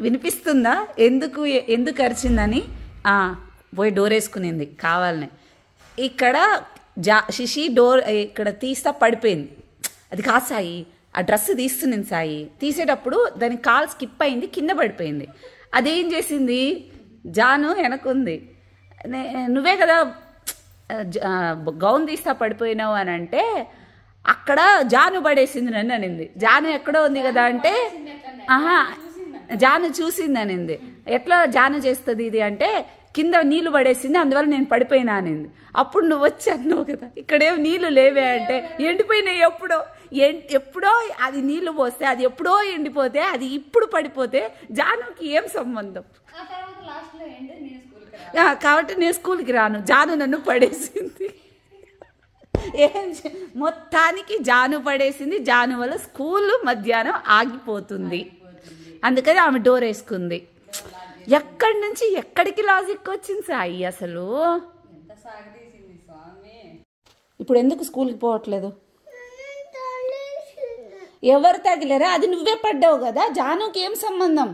వినిపిస్తుందా ఎందుకు ఎందుకు అరిచిందని ఆ, పోయి డోర్ వేసుకునింది కావాలని ఇక్కడ జా శిశి డోర్ ఇక్కడ తీస్తా పడిపోయింది అది కాదు సాయి ఆ డ్రెస్ తీస్తున్నాను సాయి తీసేటప్పుడు దాని కాల్ స్కిప్ అయింది కింద పడిపోయింది అదేం చేసింది జాను వెనకుంది నే- నువ్వే కదా జ- ఆ, గౌన్ తీస్తా పడిపోయినావు అని అంటే అక్కడ జాను పడేసింది నన్ను అనింది జాను ఎక్కడో ఉంది కదా అంటే ఆహా జాను చూసింది అనింది ఎట్లా జాను చేస్తుంది ఇది అంటే కింద నీళ్లు పడేసింది అందువల్ల నేను పడిపోయినా అనింది అప్పుడు నువ్వు వచ్చి అన్నావు కదా ఇక్కడేం నీళ్లు లేవే అంటే ఎండిపోయినాయి ఎప్పుడో ఎన్- ఎప్పుడో అది నీళ్లు పోస్తే అది ఎప్పుడో ఎండిపోతే అది ఇప్పుడు పడిపోతే జానుకి ఏం సంబంధం ఆ తర్వాత లాస్ట్ లో ఏంటి నేను స్కూల్కి రా ఆ, కాబట్టి నేను స్కూల్కి రాను జాను నన్ను పడేసింది ఏం చే- మొత్తానికి జాను పడేసింది జాను వల్ల స్కూల్ మధ్యాహ్నం ఆగిపోతుంది అందుకని ఆమె డోర్ వేసుకుంది ఎక్కడి నుంచి ఎక్కడికి లాజిక్ వచ్చింది సాయి అసలు ఎంత సాగదీసింది స్వామి ఇప్పుడు ఎందుకు స్కూల్కి పోవట్లేదు ఎవరు తగిలేరా అది నువ్వే పడ్డావు కదా జానుకి ఏం సంబంధం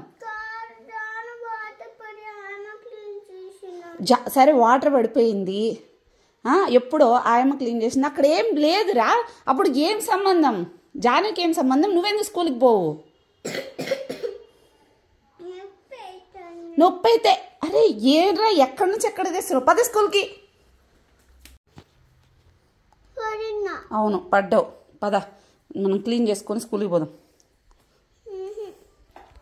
జా సరే వాటర్ పడిపోయింది ఆ, ఎప్పుడో ఆయమ్మ క్లీన్ చేసింది అక్కడ ఏం లేదురా అప్పుడు ఏం సంబంధం జానుకి ఏం సంబంధం నువ్వెందుకు స్కూల్కి పోవు నొప్పి అయితే అరే ఏరా ఎక్కడి నుంచి ఎక్కడ తెస్తున్నావు పద స్కూల్కి అవును పడ్డావు పద మనం క్లీన్ చేసుకొని స్కూల్కి పోదాం